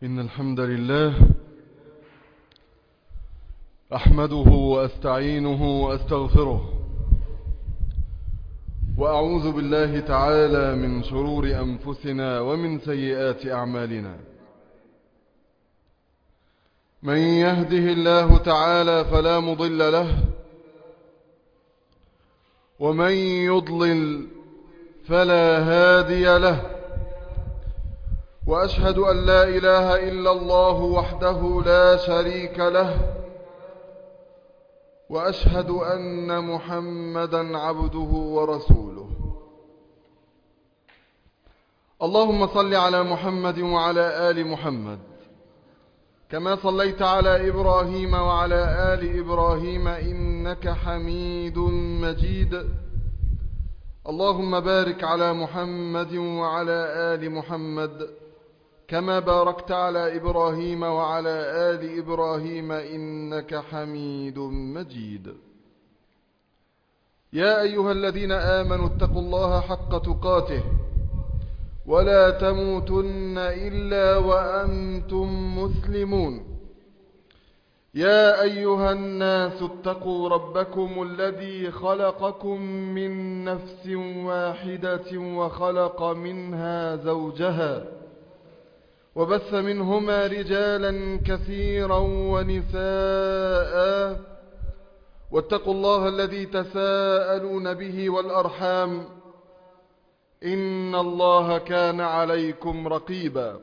إن الحمد لله أحمده وأستعينه وأستغفره وأعوذ بالله تعالى من شرور أنفسنا ومن سيئات أعمالنا من يهده الله تعالى فلا مضل له ومن يضلل فلا هادي له وأشهد أن لا إله إلا الله وحده لا شريك له وأشهد أن محمدا عبده ورسوله اللهم صل على محمد وعلى آل محمد كما صليت على إبراهيم وعلى آل إبراهيم إنك حميد مجيد اللهم بارك على محمد وعلى آل محمد كما باركت على إبراهيم وعلى آل إبراهيم إنك حميد مجيد يا أيها الذين آمنوا اتقوا الله حق تقاته ولا تموتن إلا وأنتم مسلمون يا أيها الناس اتقوا ربكم الذي خلقكم من نفس واحدة وخلق منها زوجها وبث منهما رجالا كثيرا ونساء واتقوا الله الذي تساءلون به والأرحام إن الله كان عليكم رقيبا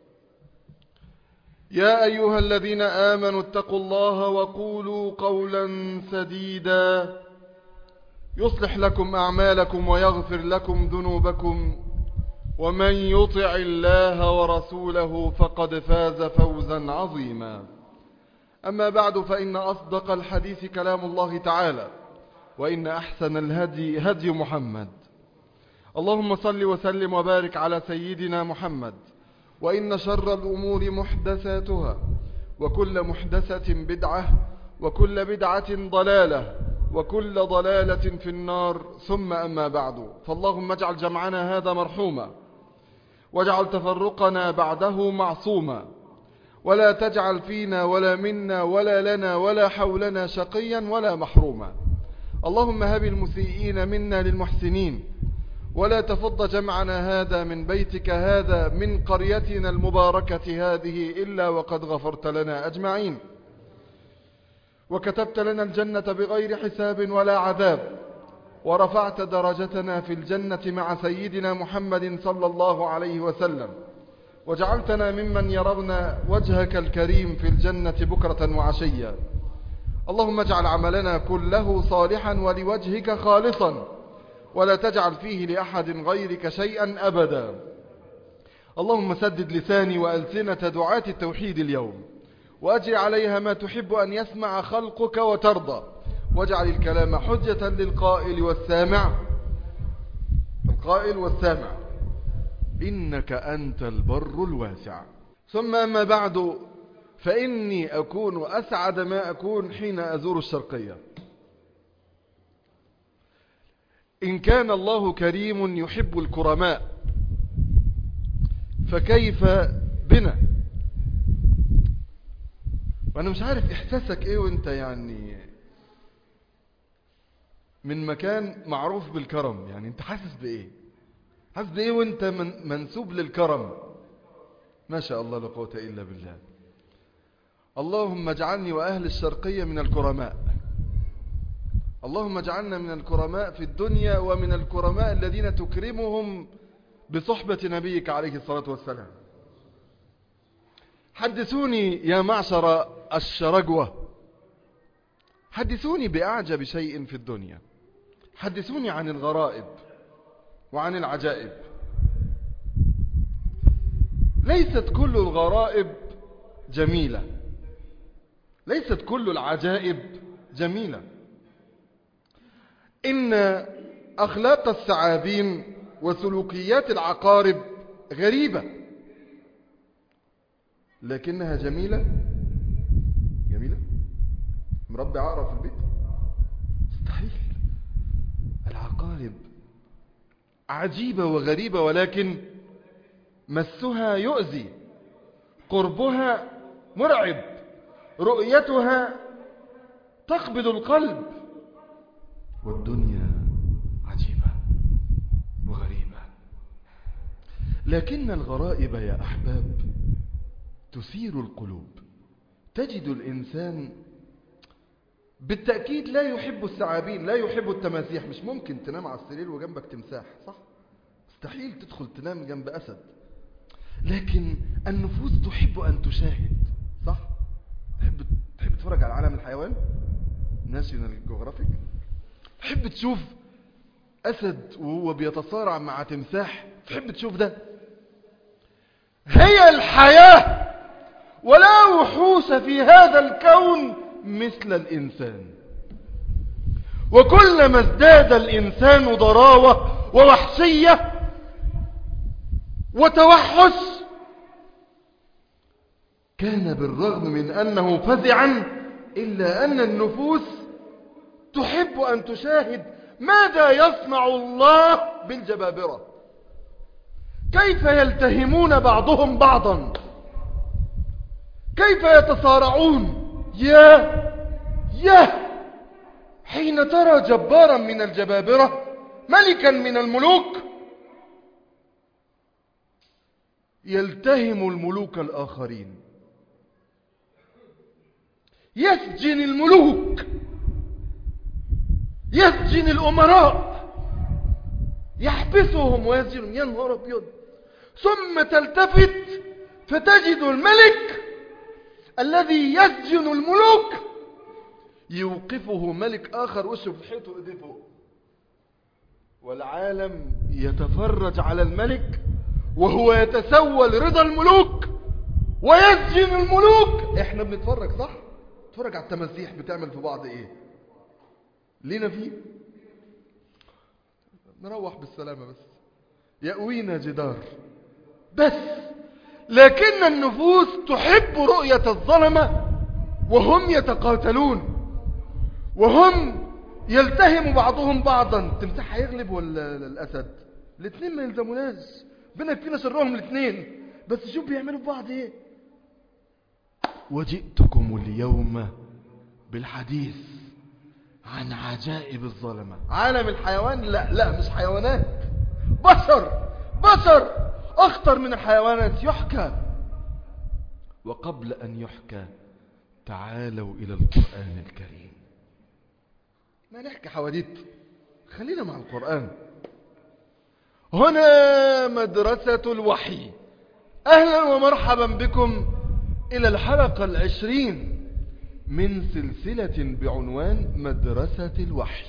يا أيها الذين آمنوا اتقوا الله وقولوا قولا سديدا يصلح لكم أعمالكم ويغفر لكم ذنوبكم ومن يطع الله ورسوله فقد فاز فوزا عظيما أما بعد فإن أصدق الحديث كلام الله تعالى وإن أحسن الهدي هدي محمد اللهم صل وسلم وبارك على سيدنا محمد وإن شر الأمور محدثاتها وكل محدثة بدعة وكل بدعة ضلالة وكل ضلالة في النار ثم أما بعد فاللهم اجعل جمعنا هذا مرحوما واجعل تفرقنا بعده معصوما ولا تجعل فينا ولا منا ولا لنا ولا حولنا شقيا ولا محروما اللهم هب المسيئين منا للمحسنين ولا تفض جمعنا هذا من بيتك هذا من قريتنا المباركة هذه إلا وقد غفرت لنا أجمعين وكتبت لنا الجنة بغير حساب ولا عذاب ورفعت درجتنا في الجنة مع سيدنا محمد صلى الله عليه وسلم وجعلتنا ممن يرون وجهك الكريم في الجنة بكرة وعشيا اللهم اجعل عملنا كله صالحا ولوجهك خالصا ولا تجعل فيه لأحد غيرك شيئا أبدا اللهم سدد لساني وألسنة دعاة التوحيد اليوم وأجري عليها ما تحب أن يسمع خلقك وترضى واجعل الكلام حجة للقائل والسامع القائل والسامع إنك أنت البر الواسع ثم أما بعد فإني أكون أسعد ما أكون حين أزور الشرقية إن كان الله كريم يحب الكرماء فكيف بنا وأنا مش عارف إحساسك إيه وإنت يعني من مكان معروف بالكرم يعني أنت حاسس بإيه حاسس بإيه وإنت من منسوب للكرم ما شاء الله لا قوة إلا بالله اللهم اجعلني وأهل الشرقية من الكرماء اللهم اجعلنا من الكرماء في الدنيا ومن الكرماء الذين تكرمهم بصحبة نبيك عليه الصلاة والسلام حدثوني يا معشر الشرقوة حدثوني بأعجب شيء في الدنيا حدثوني عن الغرائب وعن العجائب ليست كل الغرائب جميلة ليست كل العجائب جميلة إن أخلاق الثعابين وسلوكيات العقارب غريبة لكنها جميلة جميلة مربي عقرب في البيت مستحيل العقارب عجيبة وغريبة ولكن مسها يؤذي قربها مرعب رؤيتها تقبض القلب والدنيا عجيبة وغريبة لكن الغرائب يا أحباب تثير القلوب تجد الإنسان بالتأكيد لا يحب الثعابين لا يحب التماسيح مش ممكن تنام على السرير وجنبك تمساح صح؟ مستحيل تدخل تنام جنب أسد لكن النفوس تحب أن تشاهد صح؟ تحب تحب تتفرج على عالم الحيوان؟ ناشونال جغرافيك تحب تشوف أسد وهو بيتصارع مع تمساح تحب تشوف ده هي الحياة ولا وحوش في هذا الكون مثل الإنسان وكلما ازداد الإنسان ضراوة ووحشية وتوحش كان بالرغم من أنه فزعا إلا أن النفوس تحب أن تشاهد ماذا يصنع الله بالجبابرة كيف يلتهمون بعضهم بعضا كيف يتصارعون يا يا حين ترى جبارا من الجبابرة ملكا من الملوك يلتهم الملوك الآخرين يسجن الملوك يسجن الأمراء يحبسهم ويسجنهم يا نهار أبيض ثم تلتفت فتجد الملك الذي يسجن الملوك يوقفه ملك آخر وشه في الحيط وإيديه فوق والعالم يتفرج على الملك وهو يتسول رضا الملوك ويسجن الملوك احنا بنتفرج صح نتفرج على التماسيح بتعمل في بعض ايه لينا فيه نروح بالسلامة بس يأوينا جدار بس لكن النفوس تحب رؤية الظلمة وهم يتقاتلون وهم يلتهم بعضهم بعضا تمساح هيغلب ولا الأسد الاثنين ما يلزموناش بنا يكفينا شرهم الاثنين بس شوف بيعملوا في بعض ايه وجئتكم اليوم بالحديث عن عجائب الظلمة عالم الحيوان لا لا مش حيوانات بشر بشر أخطر من الحيوانات يحكى وقبل أن يحكى تعالوا إلى القرآن الكريم ما نحكي حواديت خلينا مع القرآن هنا مدرسة الوحي أهلا ومرحبا بكم إلى الحلقة العشرين من سلسلة بعنوان مدرسة الوحي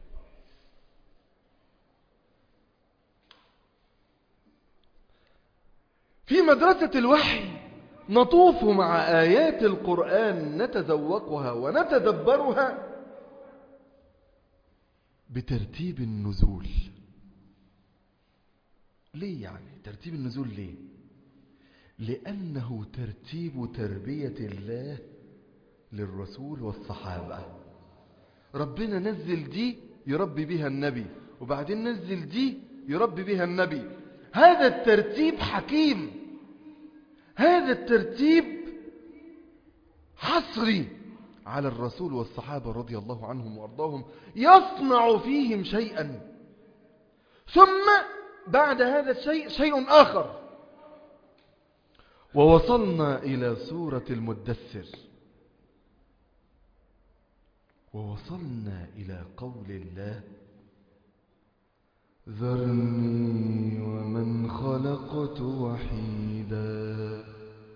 في مدرسة الوحي نطوف مع آيات القرآن نتذوقها ونتدبرها بترتيب النزول ليه يعني ترتيب النزول ليه لأنه ترتيب تربية الله للرسول والصحابة ربنا نزل دي يربي بها النبي وبعدين نزل دي يربي بها النبي هذا الترتيب حكيم هذا الترتيب حصري على الرسول والصحابة رضي الله عنهم وارضاهم يصنع فيهم شيئا ثم بعد هذا الشيء شيء آخر ووصلنا إلى سورة المدثر ووصلنا إلى قول الله ذرني ومن خلقت وحيدا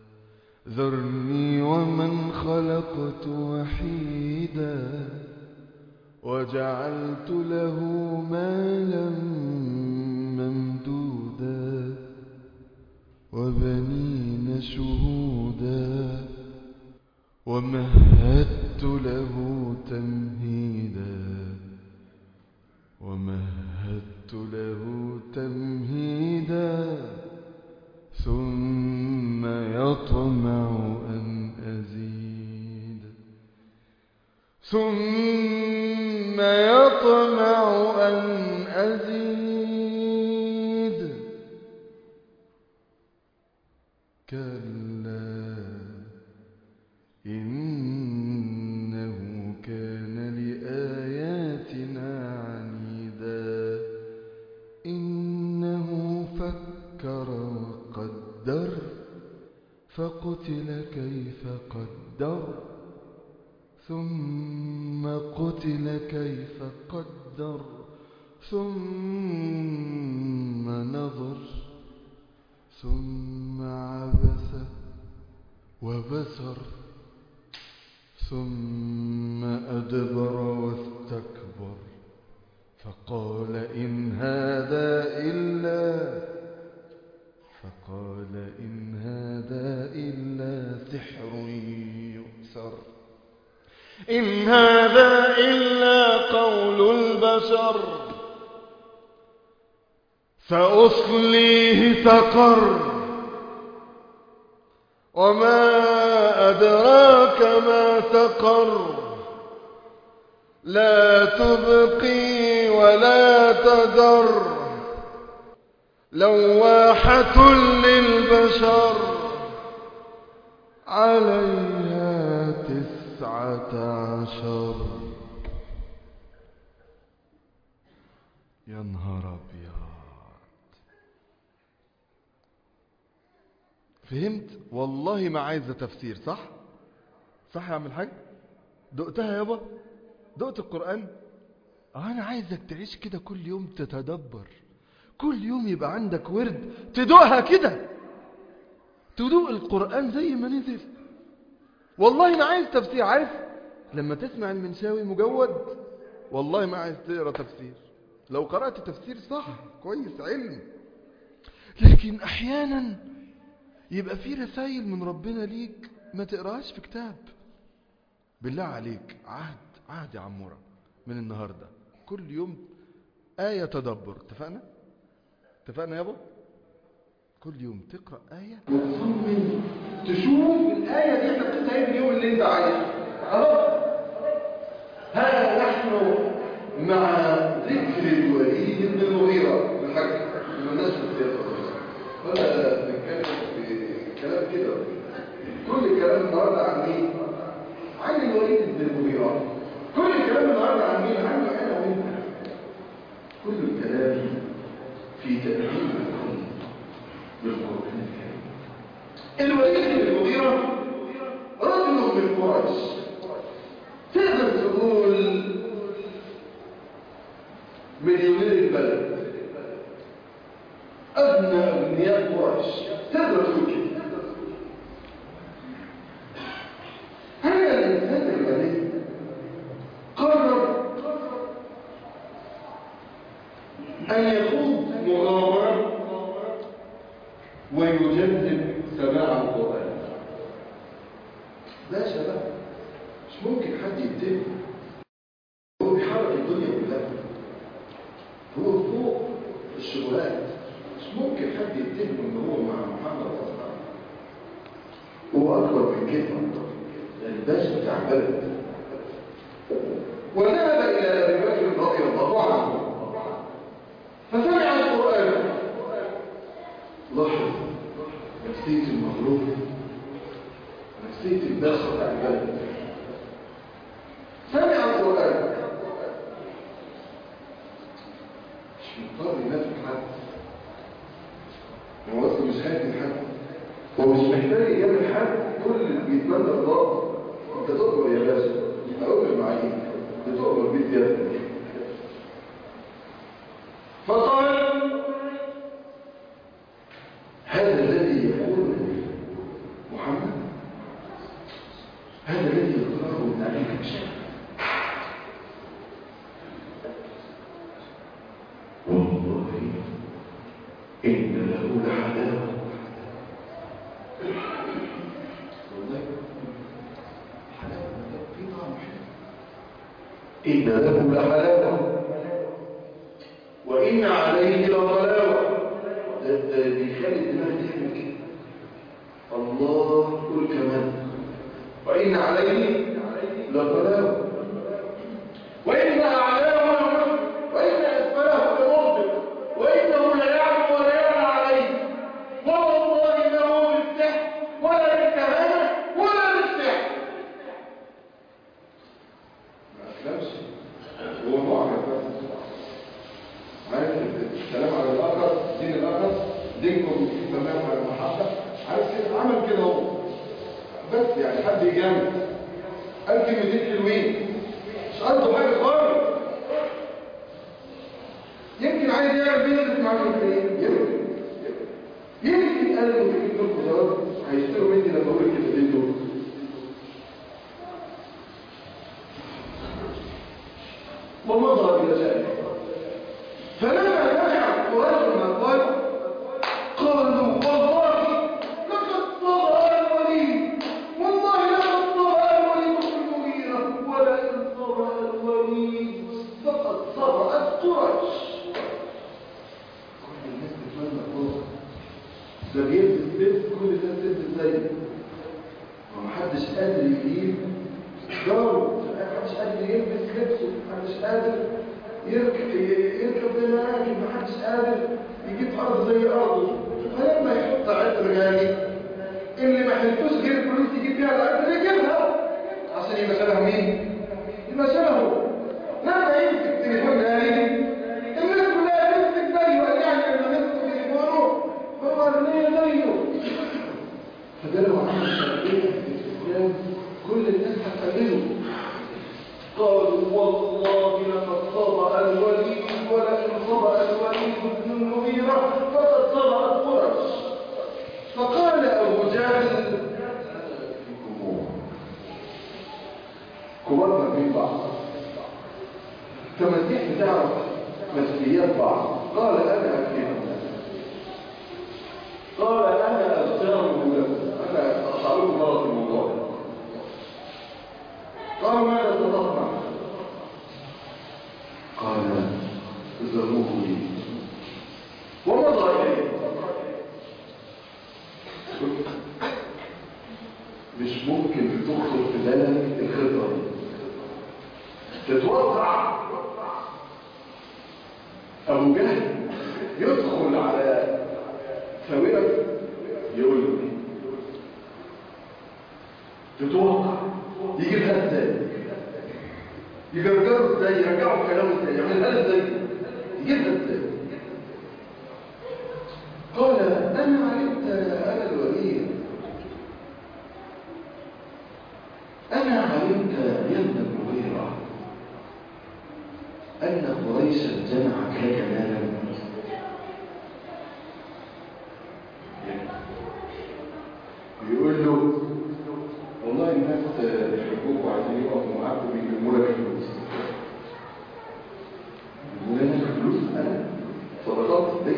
ذرني ومن خلقت وحيدا وجعلت له مالا ممدودا وبنين شهودا ومهدت له تمهيدا ومهدت له تمهيدا ثم يطمع أن أزيد ثم يطمع أن أزيد كلا فقتل كيف قدر ثم قتل كيف قدر ثم نظر ثم عبس وبسر ثم أدبر واستكبر فقال إن هذا إلا فقال إن هذا إلا سحر يؤثر إن هذا إلا قول البشر سأصليه سقر وما أدراك ما سقر لا تبقي ولا تذر لواحة للبشر عليها تسعة عشر يا نهار أبيض فهمت والله ما عايزة تفسير صح صح يا عم الحاج دقتها يابا دقت القرآن آه أنا عايزك تعيش كده كل يوم تتدبر كل يوم يبقى عندك ورد تدوقها كده تدوق القرآن زي ما نزل والله ما عايز تفسير عارف لما تسمع المنشاوي مجود والله ما عايز تقرا تفسير لو قرأت تفسير صح كويس علم لكن احيانا يبقى في رسائل من ربنا ليك ما تقراهاش في كتاب بالله عليك عهد عهد يا عمورة من النهاردة كل يوم آية تدبر اتفقنا اتفقنا يابا كل يوم تقرأ آية وتصمم تشوف الآية دي حطيتها ايه في اليوم اللي انت عايزه خلاص ها نحن مع ذكر الوليد بن المغيرة الحاج الناس ولا بنتكلم في كلام كده كل الكلام النهارده عن مين؟ عن الوليد بن المغيرة كل الكلام النهارده عن مين؟ عني انا وانت كل الكلام في تأهيل الكون بالقرآن الكريم الوليد بن المغيرة رجل من قريش تقدر تقول مليونير البلد أدنى أغنياء قريش تقدر تقول كده هذا الإنسان الغني قرر أن يخوض مغامرة ويجذب سماع القرآن ده شباب مش ممكن حد يتهم هو بيحرك الدنيا كلها هو فوق الشبهات مش ممكن حد يتهم ان هو مع محمد اصلا هو اكبر من كده الباشا بتاع بلد وذهب الى ابي بكر رضي الله عنه فسمع القران لاحظ نفسيه المغلوب نفسيه الباشا بتاع البلد سمع القران مش مضطر ينافق حد هو اصلا مش خايف من حد هو مش محتاج يعمل حد كل اللي بيتمنى الله انت تقبل يا باشا اقبل معايا بتقبل بيت يدك فقال هذا الذي يقوله محمد هذا الذي يقرأه من عليك الشيء والله إن له لحلاوة والله حلاوة في طعم حلو إن له لحلاوة وإن عليه لطلاوة ده ده بيخلي الدماغ تعمل كده الله قول كمان وإن عليه لطلاوة وإن أعلاه لمسك وإن أسفله لمغضب وإنه لا يعلم ولا يعلى عليه والله إنه بالسحر ولا بالكهانة ولا بالسحر ما أسلمش هو معجب بس عارف الكلام على الآخر دين الآخر دينكم تمام على المحبة عارف كده عمل كده هو بس يعني حد يجامل قال كلمتين حلوين مش قصده حاجه خالص يمكن عايز يعمل بيزنس مع المسلمين يمكن يمكن قال المسلمين دول كتار هيشتروا مني لما اقول الكلمتين دول ومضى الى ذلك فلما رجع قريش ما قال قالوا والله لقد طغى الوليد والله لقد طغى الوليد في المغيرة ولئن طغى الوليد فقد طغت قريش كل الناس بتتمنى الطغى ده بيلبس لبس كل الناس تلبس زيه ومحدش قادر يجيب جاره محدش قادر يلبس لبسه محدش قادر يركب يركب زي ما راكب محدش قادر يجيب ارض زي ارضه فلما يحط عطر غالي اللي ما حلتوش غير الفلوس يجيب بيها العطر يجيبها عشان يبقى شبه مين؟ يبقى شبهه لما يمسك تليفون غالي الناس كلها تمسك زيه قال يعني لما يمسك تليفونه هو اغنيه زيه فده لو عمل شرعيه في الاسلام كل الناس هتقلده قالوا والله لقد طبع الوليد ولئن طبع الوليد بن المغيرة فقد طبعت قرش فقال أبو جهل كبرنا في بعض تمسيح بتعرف مسؤوليات بعض قال أنا أكيد قال أنا أبتغل لكم أنا أصعبكم مرة في الموضوع قال ماذا تتصنع قال ذروه لي ومضى إليه مش ممكن تخطر في بالك الخطة دي تتوقع أبو جهل يدخل على ساويرك يقول له تتوقع يجيبها ازاي يجرجروا ازاي يرجعوا كلامه ازاي يعملها ازاي يجيبها ازاي قال انا علمت انا الوليد انا علمت يا ابن المغيرة ان قريشا جمعت لك مالا بيقول له والله الناس بيحبوك وعايزين يقفوا معاك وبيجيبوا لك فلوس يجيبوا لك فلوس انا صدقات دي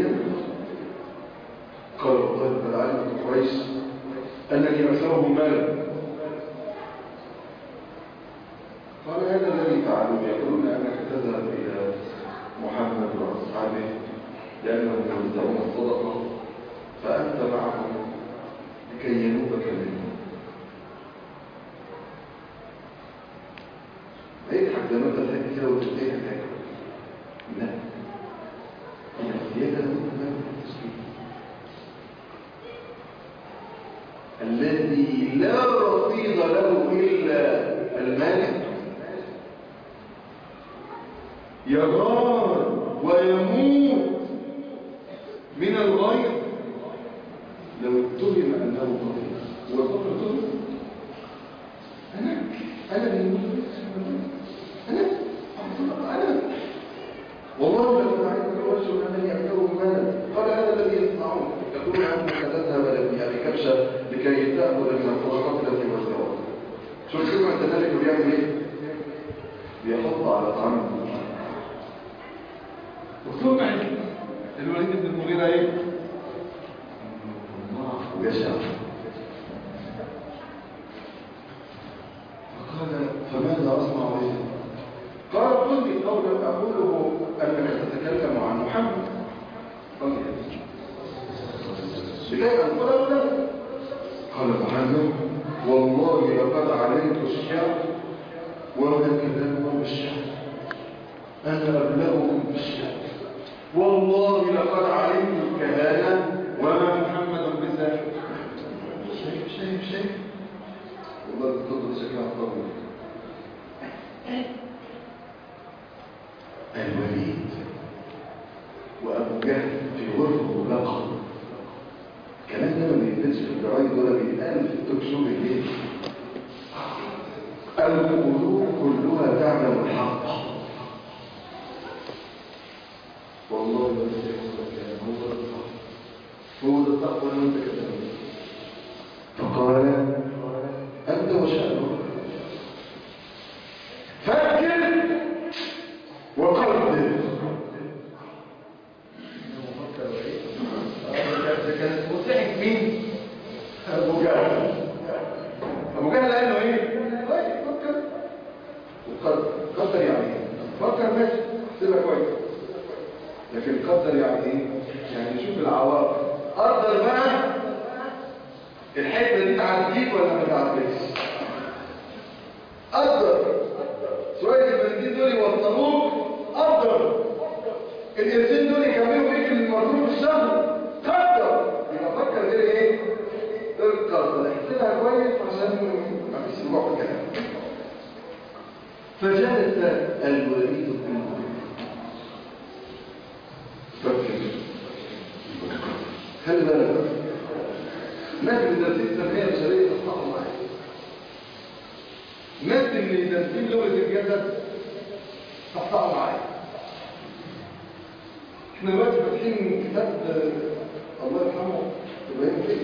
قال والله قد علمت قريش انني اكثرهم مالا قال هذا الذي فعلوا يقولون انك تذهب الى محمد واصحابه لانهم يوزعون الصدقه فانت معهم لكي ينوبك منهم يضحك زي ما انت تحب كده وتبتدي حاجه لا هي الزياده الذي لا رصيد له الا المال يغار ويموت من الغيظ لو اتهم انه قتيل هو قتل انا انا اللي أنا أنا والله لو رأيت الرجل أنني أكثرهم مالا قال هذا الذي يصنعون يقولون أنك تذهب يعني كبشة لكي تأخذ من الصدقات التي وزعوها شوف شوف أنت ذلك بيعمل إيه؟ بيحط على طعام مكتوب معي الوليد بن المغيرة إيه؟ ويشاء فقال فماذا أصنع به قال قل لي قولا أقوله أنك تتكلم عن محمد قال لي لكي أقول له قال محمد والله لقد علمت الشعر وما كلامه بالشعر أنا أبلغكم بالشعر والله لقد علمت الكهانة وما محمد بذلك شايف شايف شايف والله بتضل شكلها طول الوليد وابو جهل في غرفه مغلقه الكلام ده ما بينزلش في الجرايد ولا بيتقال في التوك شو بالليل هو ده التقوى انا وانت كده فقال انت وشأنك فكر وقدر كانت مضحك مين؟ ابو جهل ابو جهل قال له ايه؟ طيب فكر وقدر قدر يعني ايه؟ فكر ماشي احسبها كويس لكن قدر يعني ايه؟ يعني شوف العواقب قدر بقى الحته دي تعديك ولا ما تعديكش قدر شويه البنزين دول يوصلوك قدر القرشين دول يكملوا بيك المصروف الشهر قدر يبقى فكر غير ايه؟ غير قدر احسبها كويس عشان ما فيش رجوع في الكلام فجلس الوليد بن فكر خلي بالك نجم تنسيق التنمية البشرية تصحح معايا نجم من تنسيق لغة الجسد تصحح معايا احنا دلوقتي فاتحين كتاب الله يرحمه ابراهيم فيه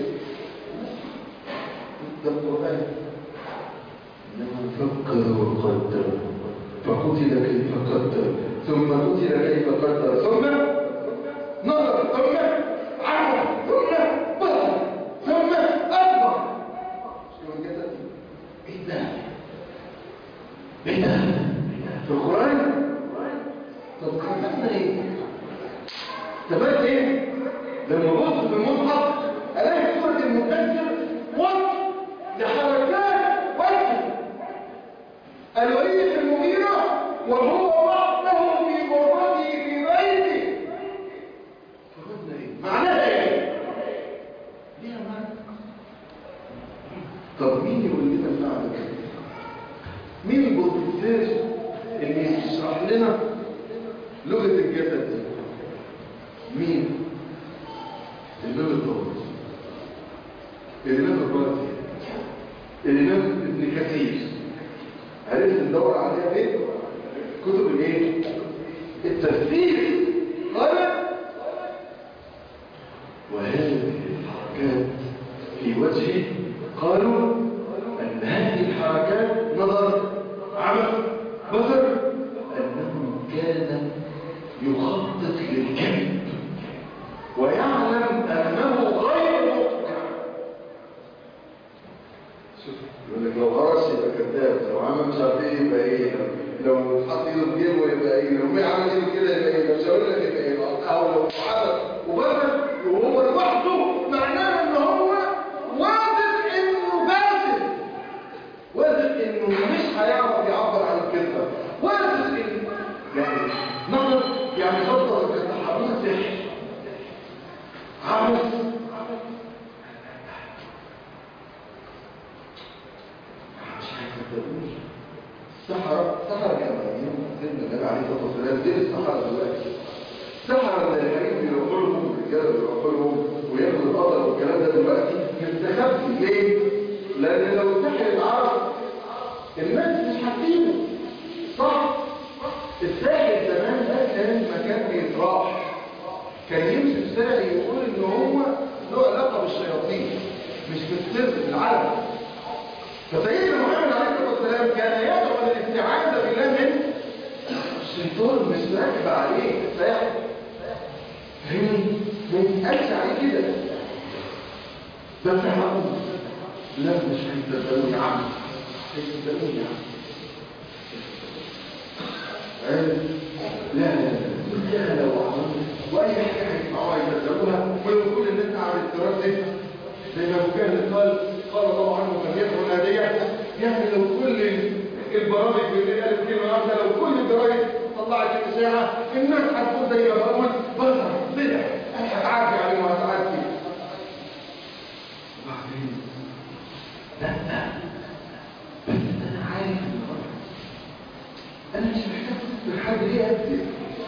ده القرآن إنما فكر وقدر فقتل كيف قدر ثم قتل كيف قدر ثم نظر ثم عمل ثم بصر ثم أكبر شو الجسد ايه ده ايه ده في القرآن طب خلقنا ايه ثبات ايه لما بص في المصحف الاقي سورة المدثر وقت لحركات وقت الوليد المغيرة وهو وحده في غرفته في بيته فقدنا ايه معناها ايه ليها معنى طب مين يقول لنا المعنى ده مين البروفيسور اللي يشرح لنا لغة الجسد دي مين الإمام الطاووس الإمام الرازي الإمام ابن كثير عرفت ندور عليها فين كتب الايه التفسير قال وهذه الحركات في وجهه قالوا أن هذه الحركات نظر عمل بصر أنه كان يخطط للكذب ويعلم أنه غير مقنع شوف يقول لك لو هرش يبقى كذاب لو عمل مش عارف ايه يبقى ايه لو حط ايده في جيبه يبقى ايه لو ما عمل ايده كده يبقى ايه لو شاور لك يبقى ايه او لو عمل وبدل وهو لوحده معناه ان هو واثق انه فاسد واثق انه مش هيعرف يعبر عن الكذبه واثق انه يعني نظر يعني خطر كتحرون سحر عبث مش هيصدقوني سحرة سحرة كمان سيدنا النبي عليه الصلاة والسلام دي السحرة دلوقتي سحرة من الحريم بيروحوا لهم الرجالة بيروحوا لهم وياخدوا القدر والكلام ده دلوقتي مستخبي ليه؟ لأن لو السحر اتعرف الناس مش هتسيبه صح؟ الساحر زمان ده كان مكان بيتراح كان يمشي في الشارع يقول ان هو له علاقه بالشياطين مش بالسر بالعالم فسيدنا محمد عليه الصلاه والسلام كان يدعو للاستعاذه بالله من الشيطان مش راكب عليه الساحر فهمني ما يتقالش عليه كده ده فهمه لا مش هيصدقوني يا عم هيصدقوني يا عم لا لا لا لو واي حاجه هيسمعوها يصدقوها ولو كل الناس على التردد زي ما ابو جهل قال قال الله عنه فليدعو ناديه يعني لو كل البرامج اللي قالت كلمه واحده لو كل الجرايد طلعت الاشاعه الناس هتقول زي ما بقول بظهر طلع انا هتعدي عليه وهتعدي وبعدين لا بس انا عارف انا مش محتاج من حد ليه اكذب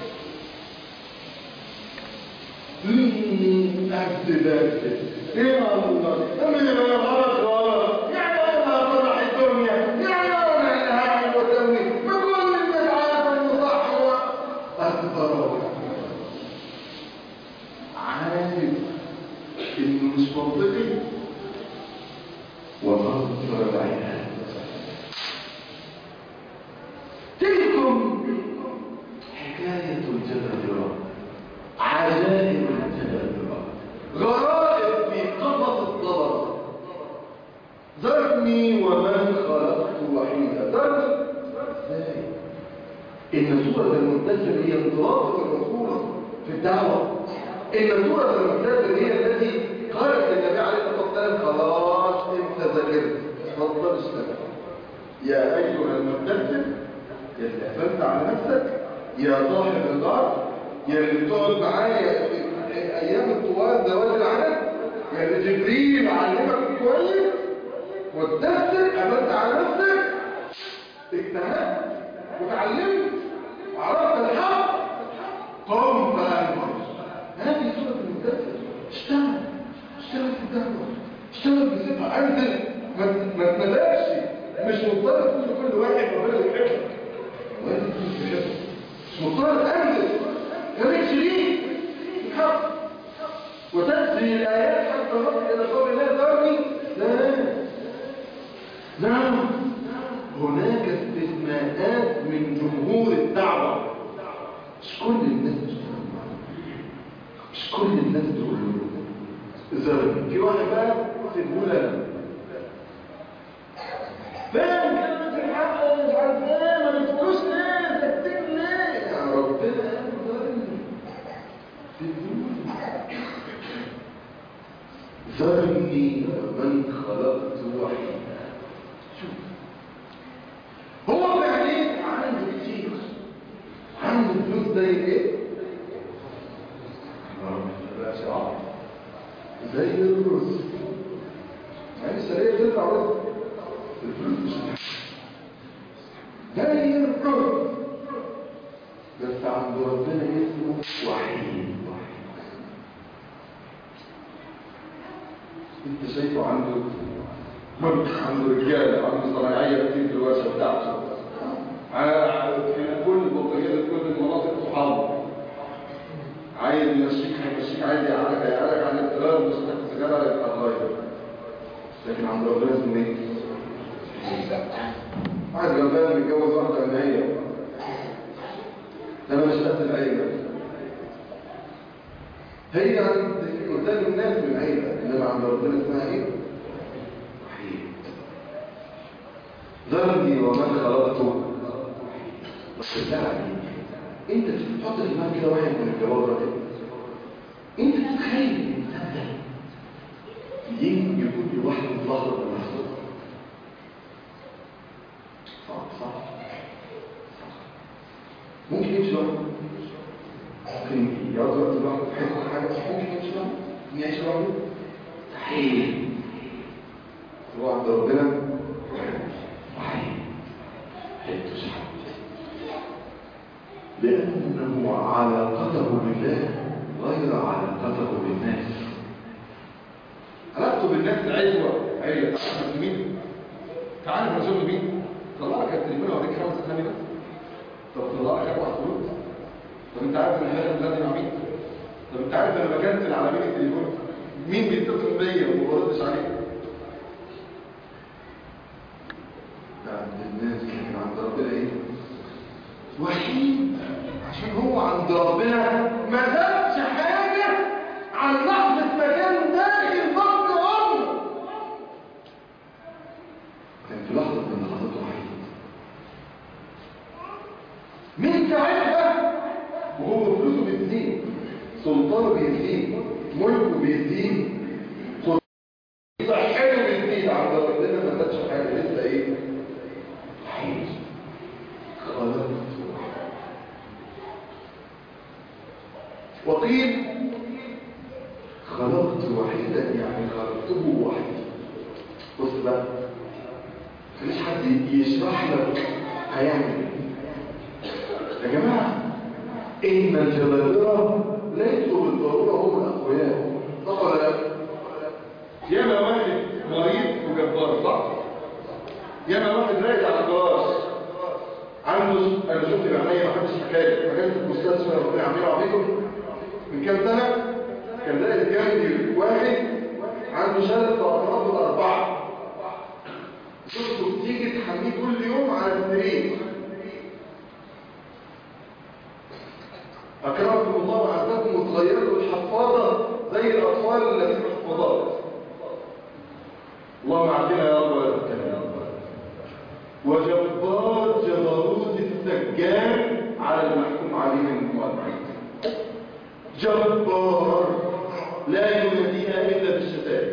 امم اكذب اكذب يا الله انا انا غلط غلط يعني انا فرح الدنيا يعني انا الهام وتوي ما كل الناس عارفه انه صح هو اكبر عارف ذرني ومن خلقت وحيدا ذرني ازاي ان سوره المنتشر هي انطلاقه الرسول في الدعوه ان سوره المنتشر هي التي قالت للنبي عليه الصلاه والسلام خلاص انت ذاكرت اتفضل اشتغل يا ايها المدثر يا اللي قفلت على نفسك يا صاحب الدار يا اللي بتقعد معايا في ايام الطوال ذوات العدد يا اللي جبريل علمك كويس والدفتر قفلت على نفسك اجتهدت وتعلمت وعرفت الحق قم فانفر هذه سوره المدثر اشتغل اشتغل في الدعوه اشتغل بثقه انزل ما ما تندمش مش مضطر تقول لكل واحد ربنا بيحبك وانت مش بيحبك مش مضطر انزل خليك شريك الحق وتسري الايات حتى نصل الى قول الله ذرني لا نعم هناك استثناءات من جمهور الدعوه مش كل الناس بتشتغل معاك مش كل الناس تقول له ذرني في واحد بقى سيبه لنا فين كلمة الحق مش عارف ايه ما بتقولوش ليه ساكتين ليه يا ربنا ذرني ومن خلقت وحيدا شوف هو بعدين عنده كتير عنده فلوس زي ايه؟ زي الرز يعني السرية تطلع رز الفلوس مش زي الرز بس عند ربنا اسمه وحيد انت شايفه عنده عنده رجاله عنده صناعيه كتير في الورشه بتاعته في كل بقيه كل المناطق صحابه عايز يمشيك هيمشيك عايز يقعدك هيقعدك عن الاضطرار مش تاخد سيجاره يبقى غايب لكن عند ربنا اسمه ايه؟ واحد غلبان متجوز واحده من هي ده انا مش قد العيله هي عند قدام الناس من عيله انما عند ربنا اسمها ايه؟ وحيد ذرني ومن خلقته بس بالله عليك انت تحط في دماغك كده واحد من الجواب ده انت تتخيل الانسان ده يجي يكون لوحده في لحظه من اللحظات صعب صعب ممكن يمشي لوحده ممكن يقعد وقت لوحده في حته حاجه ممكن يمشي لوحده ممكن يعيش لوحده مستحيل هو عند ربنا وحيد حته شحن لأنه علاقته بالله غير علاقته بالناس علاقته بالناس عزوة عيلة أحمد مين؟ تعالى نشوف مين؟ طلع لك التليفون وأوريك خمس أسامي بس طب طلع لك أربع خروج طب أنت عارف إن الحاجة بلادي مع مين؟ طب أنت عارف أنا بكنسل على مين التليفون؟ مين بيتصل بيا وما بردش عليه؟ ده عند الناس لكن عند ربنا إيه؟ وحيد عشان هو عند ربنا ما زادش حاجة عن لحظة مكان داخل بطن أمه كان في لحظة من لحظات وحيد من ساعتها وهو فلوسه بتزيد سلطانه بيزيد ملكه بيزيد صحته بتزيد عند ربنا ما زادش حاجة لسه ايه وحيد خلقت وقيل خلقت وحيدا يعني خلقته وحيدا بص بقى مفيش حد يشرح لك هيعمل ايه يا جماعه ان الجبابره ليسوا بالضروره هم الاقوياء صح ولا لا ياما واحد مريض وجبار صح ياما واحد رايد على الجواز عنده انا شفت بعينيا ما حدش حكى لي مكان في المستشفى ربنا يعمله عليكم من كام سنة كان لقيت جنبي واحد عنده شلل الأطراف الأربعة شفته بتيجي تحميه كل يوم على السرير أكرمكم الله وعزكم وتغيروا الحفاضة زي الأطفال اللي في الحفاضات اللهم عافينا يا رب ولا تكلم وجبار جبروت السجان على المحكوم عليه من المؤمن جبار لا يناديها إلا بالشتات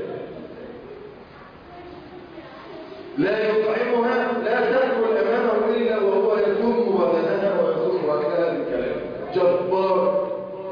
لا يطعمها لا تأكل أمامه إلا وهو يتم بدنها ويتم أكلها بالكلام جبار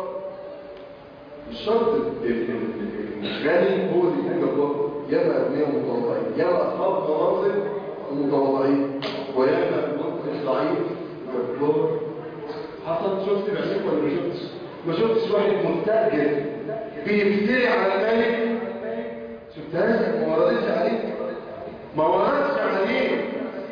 مش شرط الغني هو اللي يكون جبار ياما أبنية متواضعين ياما أصحاب مناصب متواضعين وياما المنطق ضعيف جبار حصل شفت بعينك ولا ما شفتش ما شفتش واحد مستأجر بيفتري على الملك شفتها ما وردتش عليك ما وردش عليه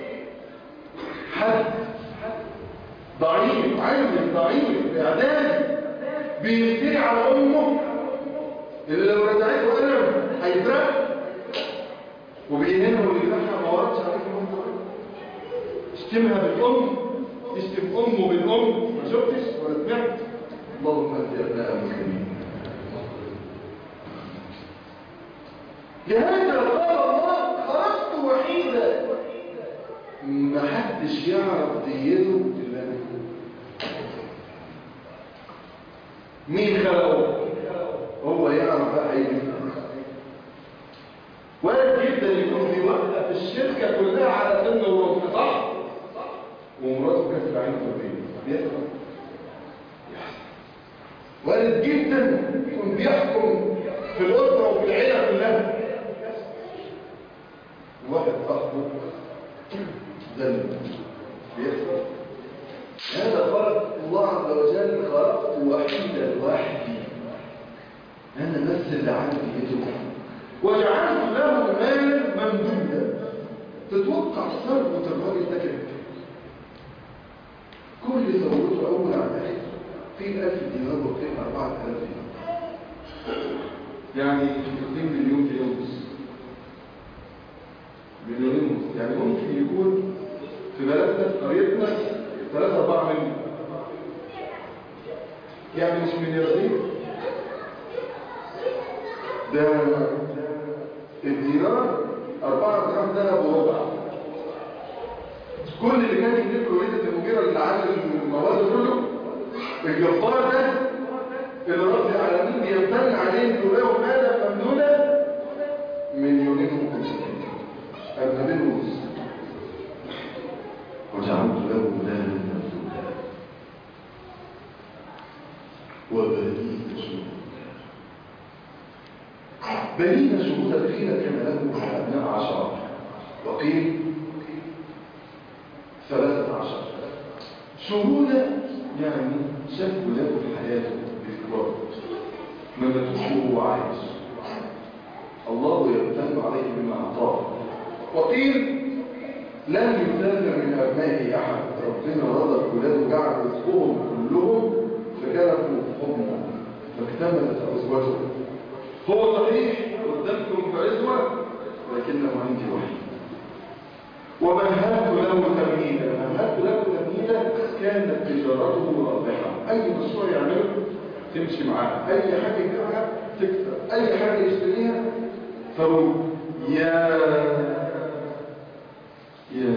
حد ضعيف عندي ضعيف اعدادي بيفتري على امه اللي لو رجعته قلم هيترق وبيهنها ويفتحها ما وردش عليك المنظر اشتمها بالام تشتم امه بالام ما شفتش ولا سمعت اللهم انت ابناء المسلمين لهذا قال الله خرجت وحيدا ما حدش يعرف ديته الا انا مين خلقه هو يعرف بقى هيجي وارد جدا يكون بيوقف الشركه كلها على سن ورمح صح ومراته كانت عينه في البيت بيحصل وارد جدا يكون بيحكم في الاسره وفي العيله كلها واحد صاحبه ذنب بيحصل هذا خلق الله عز وجل خلقت وحيدا وحدي انا بس اللي عندي يده وجعلت له مالا ممدودا تتوقع ثروه الراجل ده كده كل ثروته اول على الاخر في 1000 دينار وفي 4000 دينار يعني 2 مليون في يوم مليونين ونص يعني ممكن يكون في بلدنا في قريتنا 3 4 مليون يعني مش ملياردير ده الدينار 4 جرام ذهب وربع كل اللي كان يملكه وليدة المجيرة اللي عامل المواد كله الجبار ده اللي رب العالمين بيمتن عليه انه له مالا ممنونا مليونين ونص أبنبين ونص وجعلت له مالا ممدودا وبنين شهودا بنين شهودا قيل كان له أبناء عشر وقيل ثلاثة عشر شهودا يعني شافوا له حياته بإكبار ما ماتوش وهو عايش الله يمتن عليه بما أعطاه وقيل لم يثنى من أبنائه أحد ربنا رضى الولاد وجعل رزقهم كلهم فكانوا حضنا فاكتملت أزواجهم هو صحيح قدامكم كعزوة لكنه عندي وحيد ومهدت له تمهيدا مهدت له تمهيدا كانت تجارته رابحة أي مشروع يعمله تمشي معاه أي حاجة يجيبها تكسب أي حاجة يشتريها فروق يا يا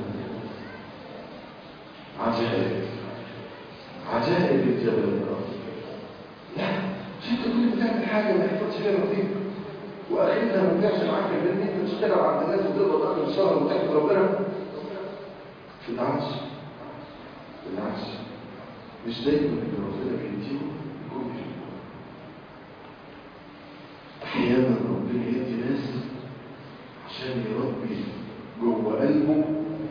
عجائب عجائب الجبل لا مش انت كل بتعمل حاجة ما يحفظش فيها نصيب واخرها ما بتعملش معاك ان انت تشتغل عند الناس وتقبض اخر الشهر وتحمد ربنا تدعمش تدعمش مش دايما اللي ربنا بيديه يكون فيه احيانا ربنا يدي ناس عشان يربي جوه قلبه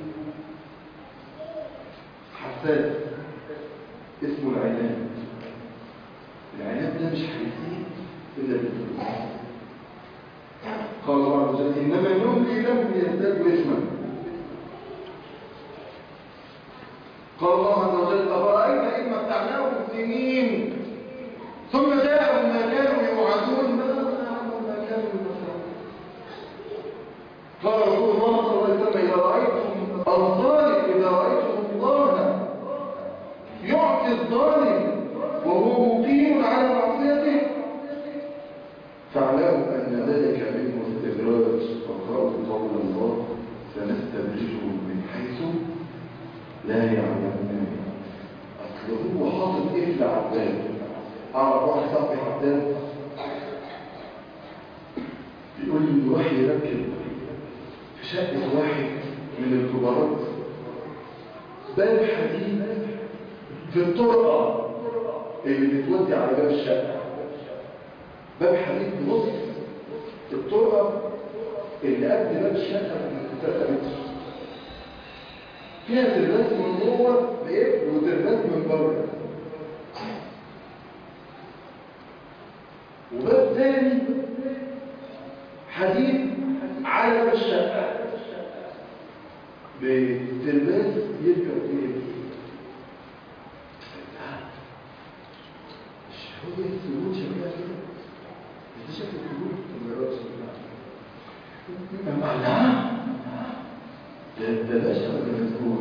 حساس اسمه العناد العناد ده مش هيزيد الا بالفلوس قال الله عز وجل انما نملي لهم ليزدادوا اثما قال الله عز وجل افرايت ان متعناهم سنين ثم جاءهم ما كانوا يوعدون ما عنهم ما كانوا يوعدون قال رسول الله صلى الله عليه وسلم اذا رايتم الظالم اذا رايتم الله يعطي الظالم وهو مقيم على معصيته فاعلموا ان ذلك منه استدراج فقرأوا قول الله سنستدرجهم من لا يعلمون اصل هو حاطط قفل على الباب اعرف واحد صاحبي حداد بيقول لي انه راح يركب في شقه واحد من الكبارات باب حديد في الطرقه اللي بتودي على باب الشقه باب حديد بنص الطرقه اللي قد باب الشقه ب 3 متر فيها ترباس من جوه بقفل وترباس من بره وباب تاني حديد على باب الشقه بترباس يركب فيه هو السلوك شكلها كده ده شكل السلوك ولا رأس أما لا ده ده باشا ولا مسؤول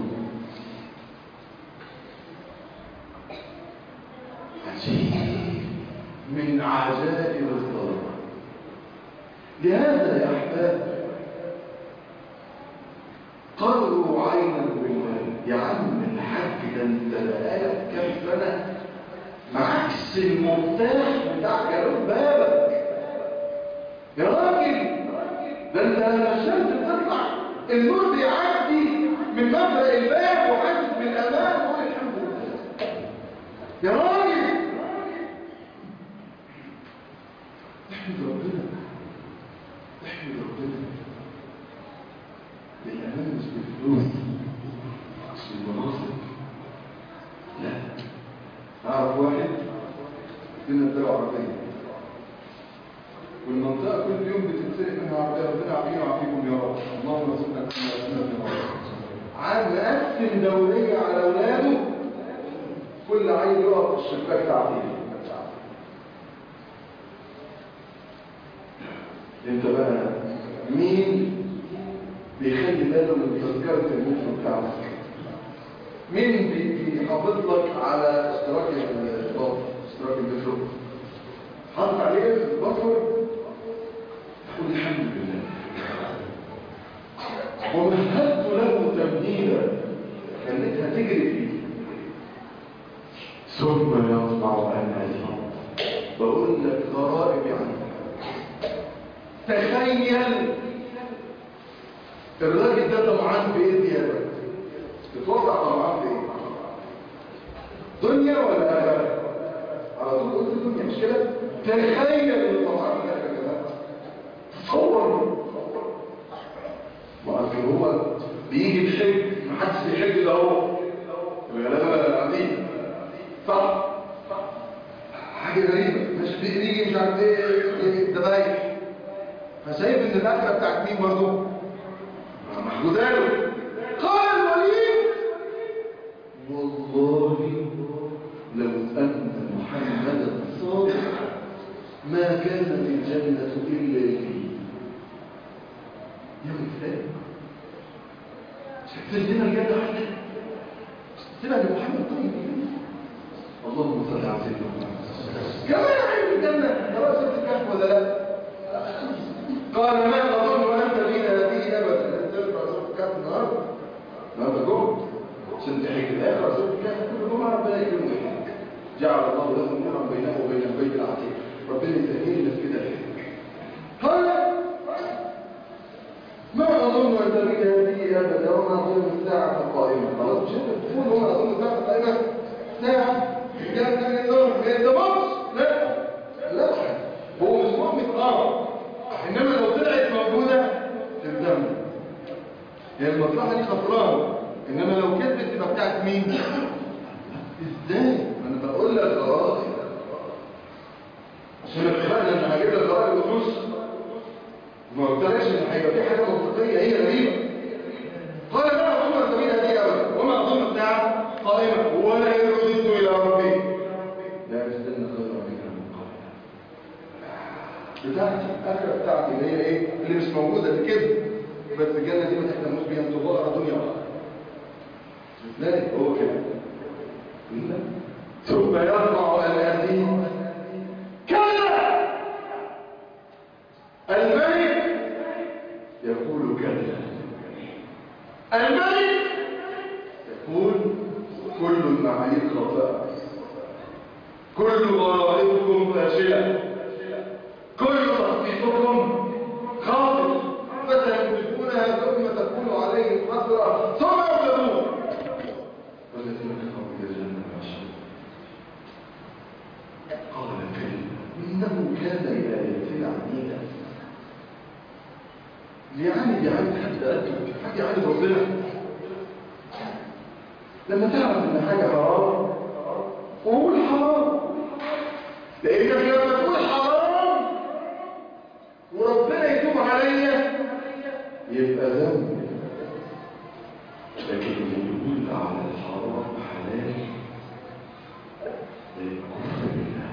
عجيب من عجائب الظلم لهذا يا أحباب قروا عينا بالمال يا عم الحاج ده انت بقالك كام سنه معكس المفتاح بتاع جنوب بابك يا راجل ده انت لما الشمس بتطلع النور بيعدي من مبدأ الباب وحاسس بالامان وقول الحمد لله يا راجل احمد ربنا احمد ربنا بالامان مش بالفلوس مش بالمناصب لا أعرف واحد كنا اداله عربية والمنطقة كل يوم بتتسرق منها عربية ربنا يعافينا ويعافيكم يا رب اللهم رزقنا كما رزقنا يا رب عاد مقسم دورية على أولاده كل عيل يقف في الشباك تعطيه انت بقى مين بيخلي باله من تذكرة الموت بتاعتك مين بيحافظ لك على اشتراك الباص اشتراك المترو حاطط عليه البصر تقول الحمد لله ومهدت له تمهيدا خليتها تجري فيه ثم يطمع ان ازيد بقول لك غرائب يعني تخيل الراجل ده طمعان بايه زياده تتوقع طمعان بايه دنيا ولا اخره على طول قلت دنيا مش كده تخيل ان طمعان ده يا جماعه تصور ما اصل هو بيجي بحج محدش بيحج ده هو الغلابه قاعدين صح حاجه غريبه مش بيجي مش عارف ايه الذبايح فشايف ان الاكله بتاعت مين برضه محدوداله قال الوليد والله لو أن محمدا صادق ما كانت الجنة إلا لي يا مثال شكت لنا الجنة حتى سمع لمحمد طيب اللهم صل على سيدنا محمد كما يعرف الجنة دراسة الكهف ولا لا قال ما أظن أن تبين هذه أبدا ترفع صوت الكهف النهارده النهارده جمعة عشان تحكي الآخر صوت الكهف كل جمعة ربنا يكرمه جعل الله له نورا بينه وبين البيت العتيق ربنا يسهل لنا كده قال ما أظن أن تبين هذه أبدا وما أظن الساعة قائمة خلاص مش أنت بتقول وما أظن الساعة قائمة ساعة جاءت من النور ما يتبقش لا لا هو مش مؤمن اه انما لو طلعت موجودة تلزم هي المصلحة دي خسرانة انما لو كذبت تبقى بتاعت مين ازاي انا بقول لك غرائب عشان اتفقنا ان هجيب لك غرائب وفلوس ما قلتلكش ان هيبقى في حاجه منطقيه هي غريبه قال ما اظن ان تبين هذه ابدا وما اظن الساعه قائمه ولا ان رددت الى ربي لا يجدن خيرا منها من قبل بتاعتي الاخره بتاعتي اللي هي ايه اللي مش موجوده دي كده بس الجنه دي ما تحلموش بيها انتوا بقى دنيا واحده ازاي هو كده ثم يرفع الأذين كلا الملك يقول كلا الملك يقول المعايير خاطئة كل غرائبكم فاشلة كل تخطيطكم خاطئ فسيمسكونها ثم تكون عليهم حسرة ثم يغلبون والذين كفروا إلى جهنم يحشرون قال كلا إنه كان لآياتنا عنيدا ليعاند يعاند حد قلبه حد يعاند ربنا لما تعرف ان حاجة حرام قول حرام لانك لما تقول حرام وربنا يتوب عليا يبقى ذنب لكن اللي يقول على الحرام حلال يبقى كفر بالله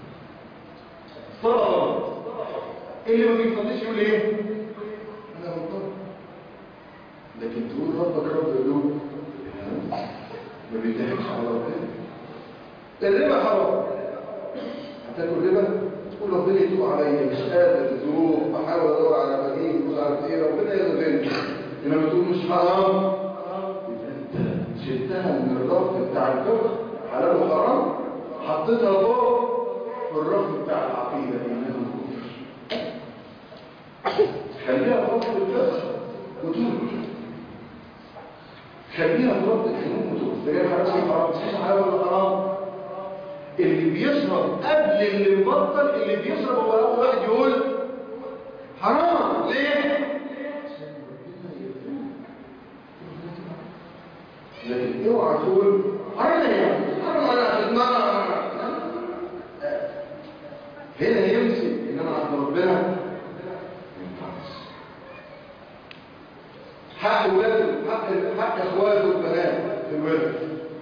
صدق اللي ما بيصليش يقول ايه انا غلطان لكن تقول ربك رب قلوب ما بيتهمش على ربنا الربا حرام هتاكل ربا تقول ربنا يتوب عليا مش قادر تتوب بحاول ادور على بديل مش عارف ايه ربنا يغفرني انما تقول مش حرام يبقى انت شلتها من الرف بتاع الفقه حلال وحرام حطيتها فوق في الرف بتاع العقيده ايمان وكفر خليها فوق الفقه وترك خليها في ربط الحلول وتقول ده جاي حرام ولا حرام مش حلال ولا حرام اللي بيشرب قبل اللي مبطل اللي بيشرب هو اول واحد يقول حرام ليه لكن اوعى تقول حرام يا حرام انا عشان ما هنا يمسك انما عند ربنا ما ينفعش حق ولاده حق حق اخواته البنات في الورث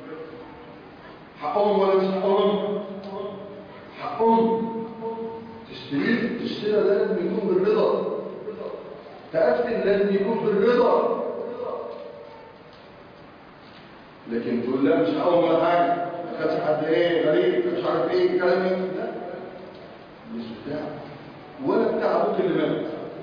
حقهم ولا مش حقهم حقهم تشتريه تشتري لازم يكون بالرضا تقتل لازم يكون بالرضا لكن تقول لا مش حقهم ولا حاجه ما كانش حد ايه غريب مش عارف ايه الكلام لا مش بتاع ولا بتاع ابوك اللي مات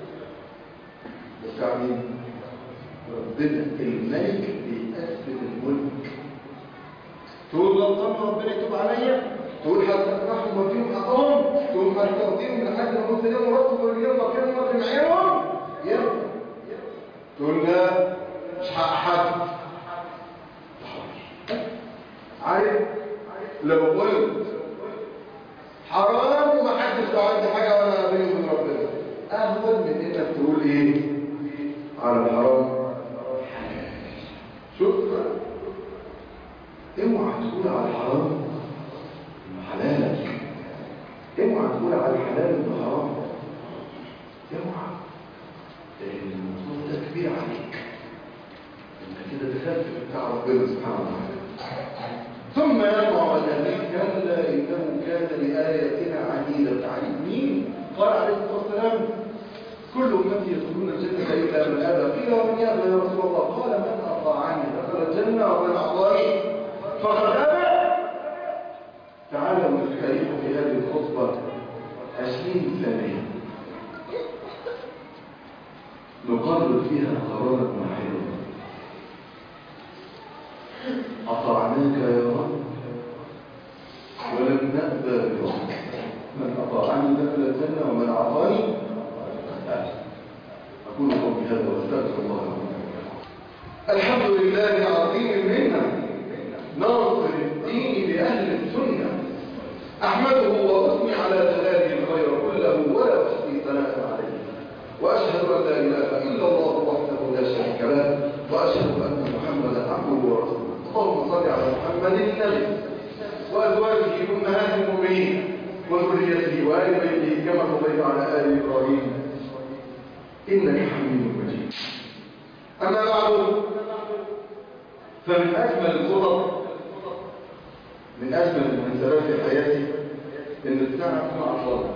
ده بتاع مين ربنا الملك بيأثبت الملك تقول غلطان ربنا يتوب عليا تقول حتى تفرحهم فيهم حقهم تقول حتى تقضيهم لحد ما قلت لهم ربكم واليوم مكان ما في معاهم ينفع تقول لا مش حق حد عارف لو قلت حرام ومحدش له عندي حاجه وانا بيني وبين ربنا اهون من انك تقول ايه على الحرام شوف اوعى تقول على الحرام انه حلالك اوعى تقول على الحلال انه حرام اوعى لان الموضوع ده كبير عليك انت كده دخلت في بتاع ربنا سبحانه وتعالى ثم يطمع الذين كلا انه كان لاياتنا عنيدا تعليم مين قال عليه الصلاه والسلام كل امتي يدخلون الجنه الا من ابى قيل ومن يابى يا رسول الله قال من اطاعني دخل الجنه ومن اعطاني فقد ابى تعالوا نستريح في هذه الخطبه عشرين ثانيه نقرر فيها قرارا واحدا اطعناك يا رب ولم نأبى بربك من اطاعني دخل الجنه ومن اعطاني أقول قولي هذا واستغفر الله الحمد لله عظيم المنة ناصر الدين لأهل السنة أحمده وأثني على جلاله الخير كله ولا أحصي ثناء عليه وأشهد أن لا إله إلا الله وحده لا شريك له وأشهد أن محمدا عبده ورسوله اللهم صل على محمد النبي وأزواجه أمهات المؤمنين وذريته وآل بيته كما صليت على آل إبراهيم إنك حميد مجيد أما بعد فمن أجمل الخطط من أجمل المناسبات في حياتي إن الساعة تكون عطلانة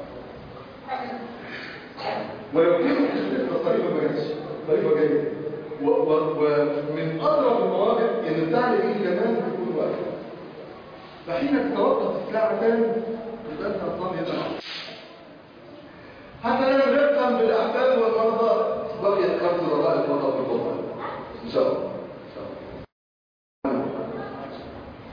ولو كنت تشترك طريقة ما جاتش طريقة جاية ومن أضرب المواقف إن الساعة اللي بيجي كمان بتكون واقفة فحين تتوقف الساعة تاني يبقى أنت أصلا يبقى حتى لما نفهم بالأحباب والمرضى بقيت خمس رضاء الفضاء في الفضاء إن شاء الله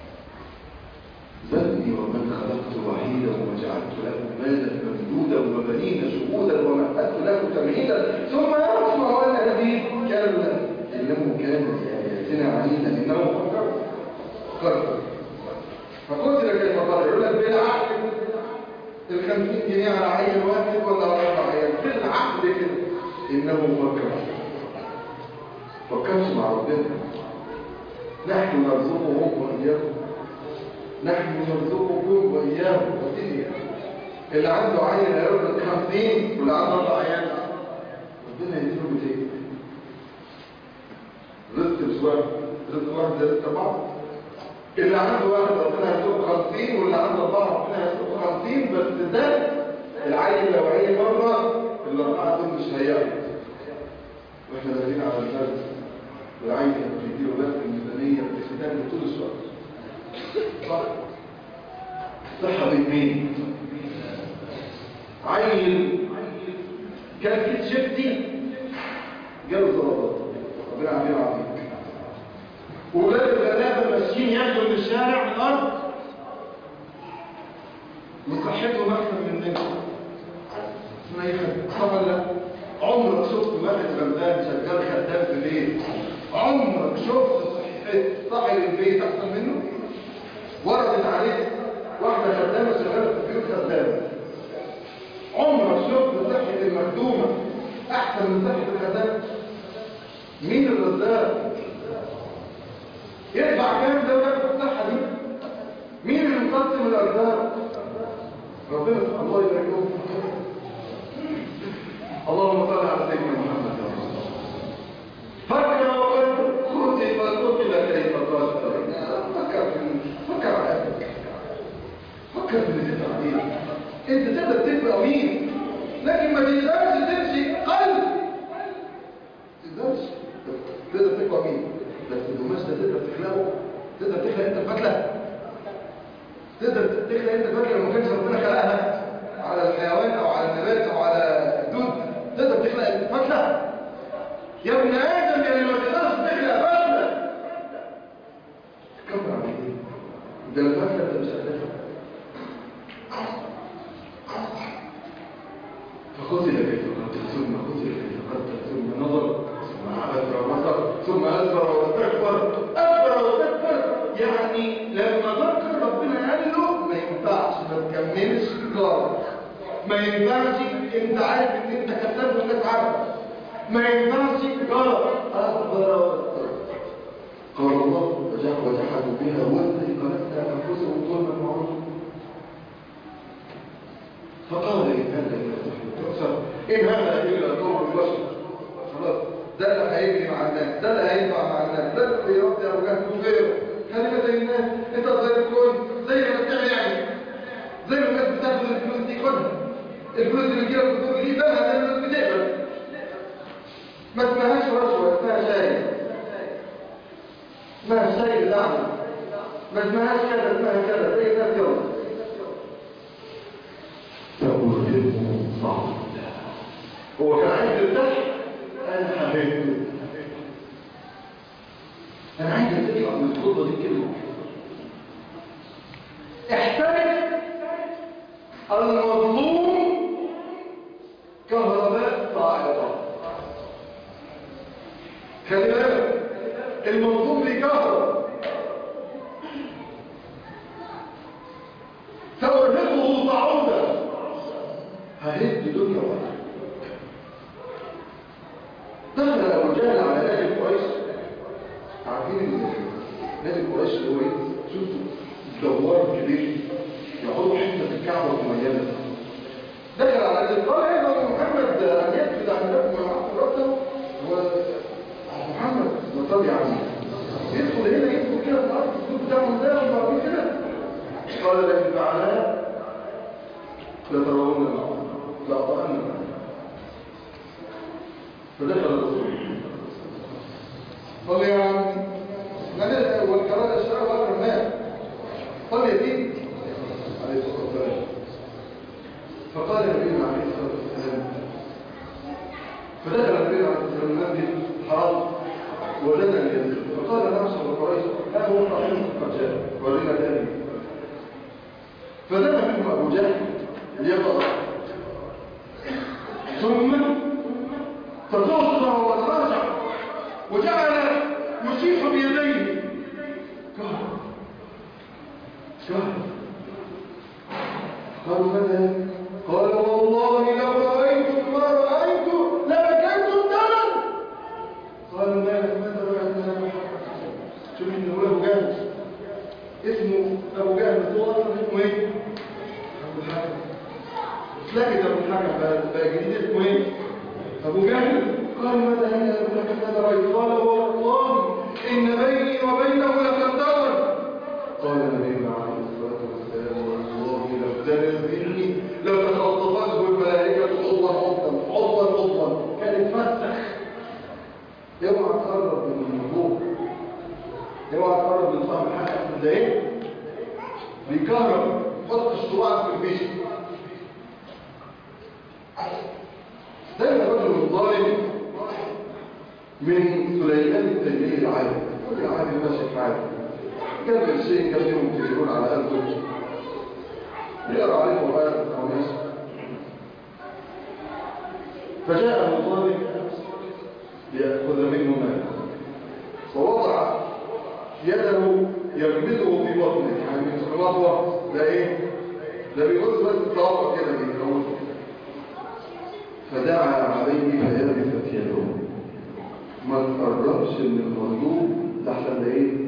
عينا إنه فكر فكر فقتل كيف قال يقول لك بالعقل الخمسين جنيه على عين واحد ولا على أربع عين بالعقل كده إنه فكر فكرش مع ربنا نحن نرزقهم وإياكم نحن نرزقكم وإياهم والدنيا اللي عنده عين هيرزق خمسين واللي عنده أربع عيال ربنا يديله بتاعي رزق مش واحد رزق واحد زي رزق بعض اللي عنده واحد ربنا يرزقه 50 واللي عنده أربعة ربنا يرزقه 50 بس ده العين لو عين مرة الأربعة دول مش هيعمل واحنا داخلين على البلد والعين كان بيديله بس الميزانية بتختار طول الشهر صح صحة بمين عين كان في شفتي جاله سرطان ربنا عافيه وعافيك وولاد الغلابه ماشيين ياكلوا من الشارع من الارض وصحتهم احسن مننا اسمها ايه طبعا لا عمرك شفت واحد غلبان شغال خدام في البيت عمرك شفت صحة صاحب البيت احسن منه وردت عليك واحده خدامه شغاله في البيوت خدامه عمرك شفت صحة المخدومة أحسن من صحة الخدامة مين الرزاق يدفع كام ده وياخد الصحة دي مين اللي مقسم الأرزاق ربنا الله يبارك لهم اللهم صل على سيدنا محمد يا رب فكر وقدر كتب قتل كيف قدر فكر في فكر على فكر في اللي تدفع عليه انت تقدر تبقى مين لكن ما تقدرش تمشي قلب تقدرش تقدر تبقى مين بس القماش ده تقدر تخلقه تقدر تخلق انت الفتله تقدر تخلق انت الفتله لو ما كانش ربنا خلقها على الحيوان او على النبات او على الدود تقدر تخلق الفتله يا ابن ادم يعني ما تقدرش تخلق فتله تكبر على ايه ده الفتله انت مش هتخلق فقتل كيف قتل ثم قتل كيف قتل ثم نظر ثم عبد وبصر ثم أدبر واستكبر أدبر واستكبر يعني لما ذكر ربنا قال له ما ينفعش ما تكملش جار ما ينفعش انت عارف ان انت كذاب والناس عارفه ما ينفعش جار أدبر واستكبر قال الله وجحدوا بها واستيقنتها انفسهم ظلما وعلوا فقال إن هذا إلا تحصر إن هذا إلا دور البشر خلاص ده اللي هيجري مع الناس ده اللي هينفع مع الناس ده اللي يرضي أبو جهل وغيره كلمة زي الناس أنت زي الكون زي ما بتعمل يعني زي ما الناس بتاخد الفلوس دي خدها الفلوس اللي بتجيلك الدكتور دي ده زي ما الناس بتقبل ما اسمهاش رشوة اسمها شاي اسمها شاي بالأعمى ما اسمهاش كذا اسمها كذا زي الناس يوم فأرهبه صعب هو كان عايز يرتاح أنا حبيبته أنا عايز تطلع من الخطبة دي كلمة احترق المظلوم كهرباء صاعقة خلي بالك المظلوم بيكهرب سأرهقه صعودا ههد دنيا واحدة دخل أبو جهل على نادي قريش عارفين نادي قريش اللي هو ايه؟ شفتوا دوار كبير يقعدوا حته في الكعبه مميزه دخل على نادي قال ايه ده محمد ان يسجد عن النبي مع راسه ومحمد مصلي عليه يدخل هنا يدخل كده في الارض السجود بتاعهم ده وبعدين كده قال لكن فعلها لترون الأرض لأطأن فدخل الرسول قال يا عم نزل والكرادة الشرع والرمال قال يا دين عليه الصلاة والسلام فقال النبي عليه الصلاة والسلام فدخل النبي عليه الصلاة والسلام المسجد حرام وجد اليد فقال نعشر قريش ها هو رحمه قد جاء ورنا تاني فذهب منه أبو جهل ليقضى ثم تتوسع وتراجع وجعل يصيح بيديه كهرب كهرب قالوا ماذا قال والله لو رأيتم ما رأيت لبكيتم دما قالوا ماذا ماذا رأيت شوف ان هو ابو جهل اسمه ابو جهل بس هو اصلا اسمه ايه ابو الحكم لكن ابو الحكم بقى بقى جديد اسمه ايه ابو جهل قال ماذا هي ابو الحكم ماذا رايت قال والله ان بيني وبينه لخندقا قال نبينا عليه الصلاه والسلام والله لو تنزلني لو تخطفته الملائكه حضا حضا حضا حضا كان اتفسخ اوعى تقرب من الموضوع اوعى تقرب من صاحب الحق ده ايه بيكهرب حط الشروع في البيت دايما الرجل الظالم من سليمان التيمي العالم كل عالم ماشي في حاله جاب الشيء جاب لهم تليفون على قلبه يقرا عليه قران او ماشي فجاءه الظالم ليأخذ منه ماله ووضع يده يغمزه في بطنه يعني مش خطوه ده ايه ده بيغز بس الطاقه كده بيخوفه فدعا عليه فيابست يده ما تقربش من المظلوم لحسن ده ايه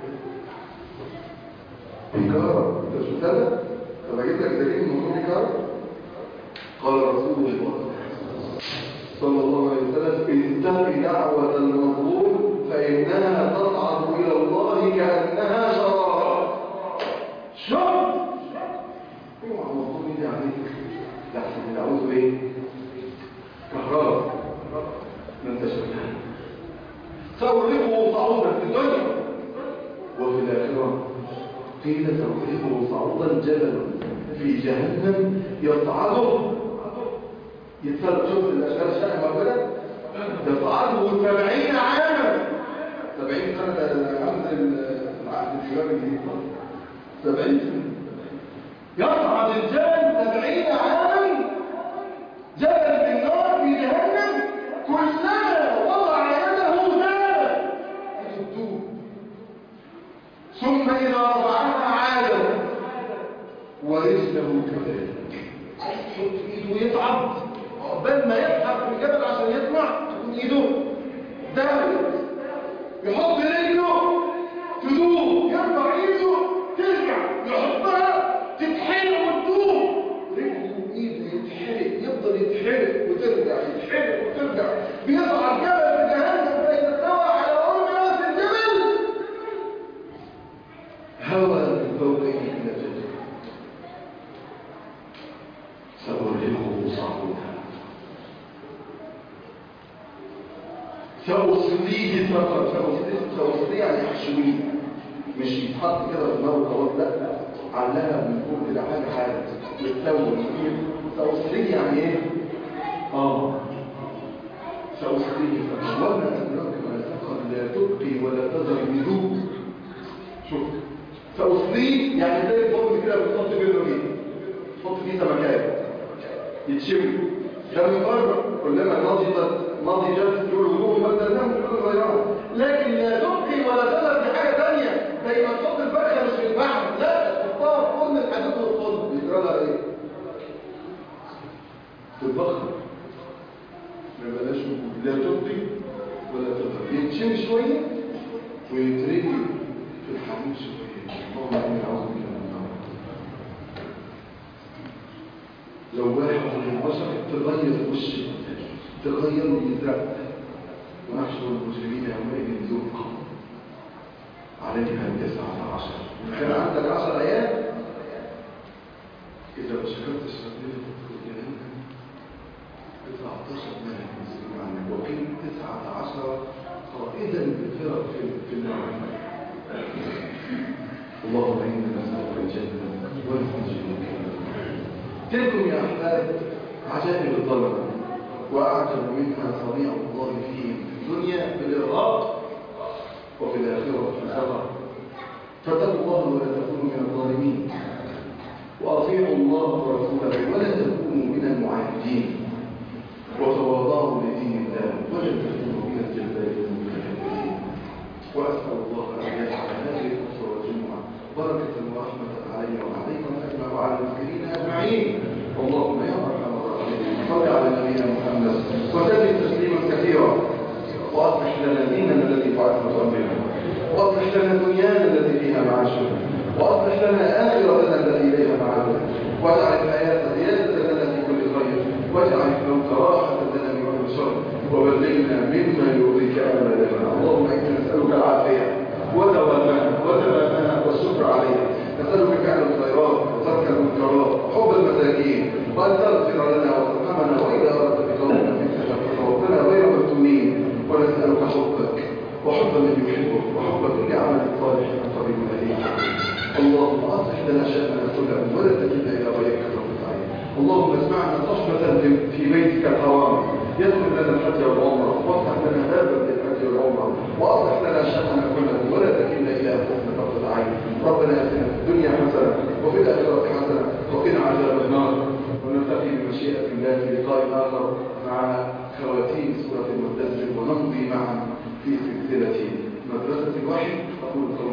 بيكهرب انت شو كده طب اجيب لك دليل المظلوم بيكهرب قال رسول الله صلى الله عليه وسلم اتق دعوة المظلوم فإنها تصعد إلى الله كأنها شرارة شوف اوعى المظلوم يجي عليك لحسن نعوذ ايه كهرباء ما انتش فاهم سأرهقه صعودا في الدنيا وفي الآخرة قيل سأرهقه صعودا جبلا في جهنم يصعده يتسلق شوف الأشكال الشائعة موجودة يصعده سبعين عاما سبعين سنة عمد العهد الإسلامي الجديد سبعين سنة يصعد الجبل سبعين عاما جبل في النار في جهنم كلما وضع يده زاد يسدوه ثم إذا رفعها عاد ورجله كذلك يحط ايده يتعب عقبال ما يضحك في الجبل عشان يطلع تكون ايده داوت يحط رجله تدوب يرفع ايده ترجع يحطها تتحرق وتدوب رجله وايده يتحرق يفضل يتحرق وترجع يتحرق وترجع بيطلع الجبل في جهنم فإذا استوى على أرض راس الجبل هوى من فوقه إلى جبل سأرهقه صعودا سأصليه فقط سأصليه سأصليه يعني حشويه مش يتحط كده في دماغه خلاص لا علها من فوق كده حاجه حاجه بتسوي سأصليه يعني ايه؟ اه سأصليه فقط وما أدرك ما سقط لا تبقي ولا تذر بذوق شوف سأصليه يعني زي الفرن كده بتحط منه ايه؟ تحط فيه سمكات يتشوي ده من بره كلما نضجت نضجت جلودهم بدلناهم جلود غيرها لكن لا تبقي ولا تذر في حاجه ثانيه زي ما تحط الفرخه مش في الفحم لا تحطها في فرن الحديد والصلب يجرى لها ايه؟ تتبخر ما بلاش وجود لا تبقي ولا تذر يتشوي شويه ويترمي في الحديد شويه اللهم اني اعوذ بك من النار لو واحد من البشر تغير وشه تغير ويزرق ونحشر المجرمين يومئذ زرقا عليها تسعة عشر كان عندك عشر ايام اذا ما شكرتش ربنا تدخل جهنم 19 ملك مسلمين عنك وقيل 19 قائدا بفرق في في النار اللهم انا نسالك الجنه ونعوذ بك من النار تلكم يا أحباب عجائب الظلمة وأعجب منها صنيع الله فيهم في الدنيا بالإرهاق وفي الآخرة في الخطر فاتقوا الله ولا تكونوا من الظالمين وأطيعوا الله ورسوله ولا تكونوا من المعاندين وتواضعوا لدين الله ولا تكونوا من الجبارين المتكبرين وأسأل الله أن يجعل هذه الأسرة وعصمة أمرنا وأصلح لنا دنيانا التي فيها معاشنا وأصلح لنا آخرتنا التي إليها معادنا واجعل الحياة زيادة لنا في كل خير واجعل الموت راحة لنا من كل شر وبلغنا مما يرضيك آمالنا اللهم إنا نسألك العافية ودوامنا ودوامنا والشكر عليها نسألك فعل الخيرات وترك المنكرات وحب المساكين وأن تغفر لنا وترحمنا وإذا أردت بقومنا فتنة فتوفنا غير مفتونين ونسألك حبك وحب من يحبك وحب كل عمل صالح قريب إليك اللهم أصلح لنا شأننا كله ولا تكلنا إلى غيرك رب العالمين اللهم اسمعنا صحبة في بيتك الحرام يدخل لنا الحج والعمرة وافتح لنا بابا للحج والعمرة وأصلح لنا شأننا كله ولا تكلنا إلى أنفسنا طرف العين ربنا آتنا في الدنيا حسنة وفي الآخرة حسنة وقنا عذاب النار ونلتقي بمشيئة الله في لقاء آخر مع خواتيم سورة المدثر ونمضي معا في سلسلة مدرسة الوحي أقول